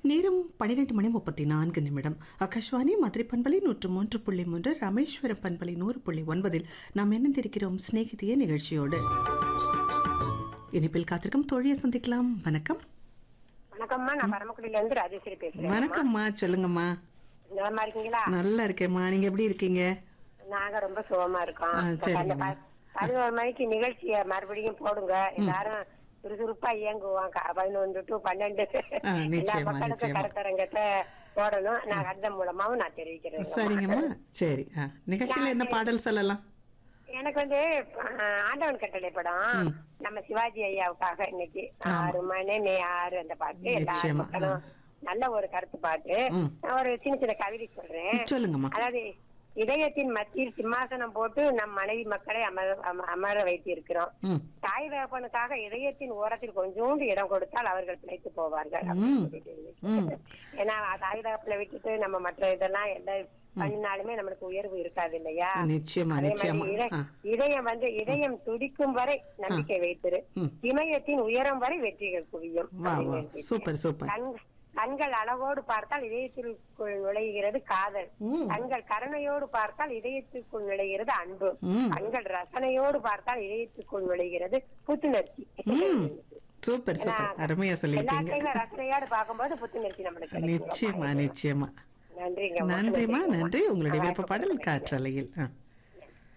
நேரம் பன்னிரெண்டு மணி முப்பத்தி நான்கு நிமிடம் ஆகாஷ்வாணி மதுரை பண்பலை நூற்று மூன்று புள்ளி மூன்று ராமேஸ்வரம் பண்பலை நூறு புள்ளி ஒன்பதில் நாம் இணைந்திருக்கிறோம் சிநேகிதிய நிகழ்ச்சியோடு இனிப்பில் காத்திருக்கும் தோழியை சந்திக்கலாம் வணக்கம் வணக்கம்மா நான் பரமக்குடியில இருந்து ராஜேஸ்வரி பேசுறேன் வணக்கம்மா சொல்லுங்கம்மா நலமா இருக்கீங்களா நல்லா இருக்கேம்மா நீங்க எப்படி இருக்கீங்க நாங்க ரொம்ப சுகமா இருக்கோம் ஆ, சரிங்க. அந்த ப- பதினோரு மணிக்கு நிகழ்ச்சிய மறுபடியும் போடுங்க எல்லாரும் சுறுசுறுப்பா இயங்குவோம் க- பதினொன்று டு பன்னெண்டு ஆ, எல்லா நிச்சயமா, மக்களுக்கும் நிச்சயமா. கருத்தரங்கத்தை போடணும் நான் கடிதம் மூலமாவும் நான் தெரிவிக்கிறேன் சரிங்கம்மா சரி ஆ நிகழ்ச்சியில் என்ன பாடல் சொல்லலாம் எனக்கு வந்து ஆஹ், ஆண்டவன் கட்டளை படம் நம்ம சிவாஜி ஐயாவுக்காக இன்னைக்கு ஆறு மணி மே ஆறு அந்த பாட்டு எல்லா நிச்சயமா, மக்களும் நல்ல ஒரு கருத்து பாட்டு ம். நான் ஒரு சின்ன சின்ன கவிதை சொல்றேன் சொல்லுங்கம்மா அதாவது இதயத்தின் மத்தியில் சிம்மாசனம் போட்டு நம் மனைவி மக்களை அமர அம- அமர வைத்திருக்கிறோம் ம் தாய் தகப்பனுக்காக இதயத்தின் ஓரத்தில் கொஞ்சோண்டு இடம் கொடுத்தால் அவர்கள் பிழைத்து போவார்கள் ம். அப்படின்னு சொல்லிட்டு. ஏன்னா தாய் தகப்பனை விட்டுட்டு நம்ம மற்ற இதெல்லாம் எல்லாம் பண்ணினாலுமே நம்மளுக்கு உயர்வு இருக்காது இல்லையா நிச்சயமா அதே நிச்சயமா மாதிரி இத- ஆ இதயம் வந்து இதயம் துடிக்கும் வரை நம்பிக்கை வைத்திரு ம். இமயத்தின் உயரம் வரை வெற்றிகள் குவியும் வா அப்படின்னு வா எழுதியிருக்கேன். சூப்பர் சூப்பர் கண் கண்கள் அளவோடு பார்த்தால் இதயத்திற்குள் நுழைகிறது காதல் ம். கண்கள் கருணையோடு பார்த்தால் இதயத்திற்குள் நுழைகிறது அன்பு ம். கண்கள் ரசனையோடு பார்த்தால் இதயத்திற்குள் நுழைகிறது புத்துணர்ச்சி ம் சூப்பர் சூப்பர் அருமையா சொல்லிட்டீங்க எல்லாத்தையுமே ரசனையோடு பார்க்கும்போது புத்துணர்ச்சி நம்மளுக்கு கிடைக்கும். நிச்சயமா நிச்சயமா நன்றிங்க நன்றிம்மா நன்றி உங்களுடைய விருப்ப பாடல் காற்றலையில் ஆ